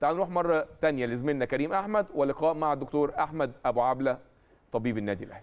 تعالوا نروح مره تانية لزميلنا كريم احمد ولقاء مع الدكتور احمد ابو عبله طبيب النادي الاهلي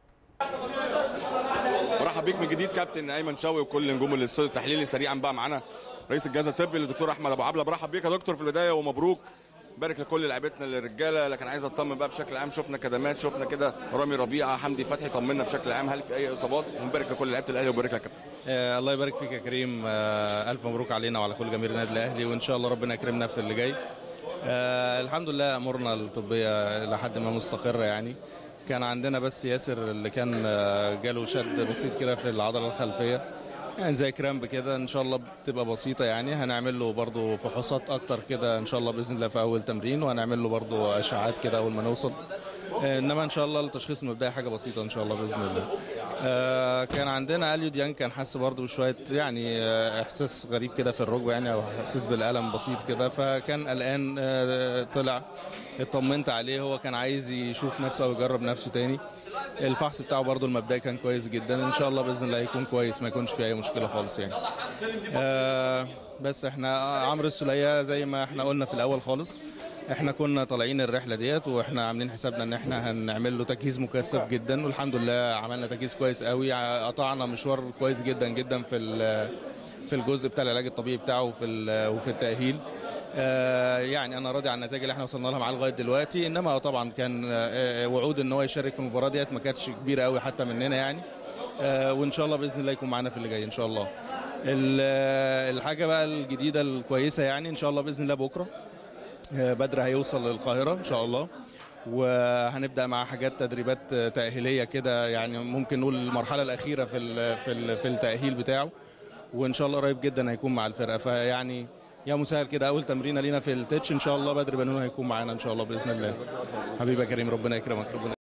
برحب بيك من جديد كابتن ايمن شوقي وكل نجوم الاستوديو التحليلي سريعا بقى معانا رئيس الجهاز الطبي الدكتور احمد ابو عبله برحب بيك يا دكتور في البدايه ومبروك بارك لكل لعيبتنا الرجاله لكن عايز اطمن بقى بشكل عام شفنا كدمات شفنا كده رامي ربيعه حمدي فتحي طمنا بشكل عام هل في اي اصابات ونبارك لكل لعيبه الاهلي وبارك لك يا كابتن آه الله يبارك فيك يا كريم آه الف مبروك علينا وعلى كل جماهير النادي الاهلي وان شاء الله ربنا يكرمنا في اللي جاي آه الحمد لله امورنا الطبيه لحد ما مستقره يعني كان عندنا بس ياسر اللي كان آه جاله شد بسيط كده في العضله الخلفيه يعني زي كرامب كده ان شاء الله بتبقى بسيطه يعني هنعمل له برضه فحوصات اكتر كده ان شاء الله باذن الله في اول تمرين وهنعمل له برضه اشعاعات كده اول ما نوصل آه، انما ان شاء الله التشخيص المبدئي حاجه بسيطه ان شاء الله باذن الله آه، كان عندنا اليو ديان كان حاسس برضه بشويه يعني آه، احساس غريب كده في الركبه يعني او احساس بالالم بسيط كده فكان قلقان آه، طلع اطمنت عليه هو كان عايز يشوف نفسه او يجرب نفسه تاني الفحص بتاعه برضه المبدئي كان كويس جدا ان شاء الله باذن الله يكون كويس ما يكونش فيه اي مشكله خالص يعني آه، بس احنا عمرو السوليه زي ما احنا قلنا في الاول خالص احنا كنا طالعين الرحله ديت واحنا عاملين حسابنا ان احنا هنعمل له تجهيز مكثف جدا والحمد لله عملنا تجهيز كويس قوي ع- قطعنا مشوار كويس جدا جدا في ال- في الجزء بتاع العلاج الطبيعي بتاعه وفي ال- وفي التاهيل آه، يعني انا راضي عن النتائج اللي احنا وصلنا لها معاه لغايه دلوقتي انما طبعا كان آه، وعود ان هو يشارك في المباراه ديت ما كانتش كبيره قوي حتى مننا يعني آه، وان شاء الله باذن الله يكون معانا في اللي جاي ان شاء الله ال- الحاجه بقى الجديده الكويسه يعني ان شاء الله باذن الله بكره آه، بدر هيوصل للقاهرة إن شاء الله وهنبدأ مع حاجات تدريبات آه، تأهيلية كده يعني ممكن نقول المرحلة الأخيرة في ال في ال في التأهيل بتاعه وإن شاء الله قريب جدا هيكون مع الفرقة فيعني يا مسهل كده أول تمرينة لينا في التتش إن شاء الله بدر بنون هيكون معانا إن شاء الله بإذن الله حبيبي يا كريم ربنا يكرمك ربنا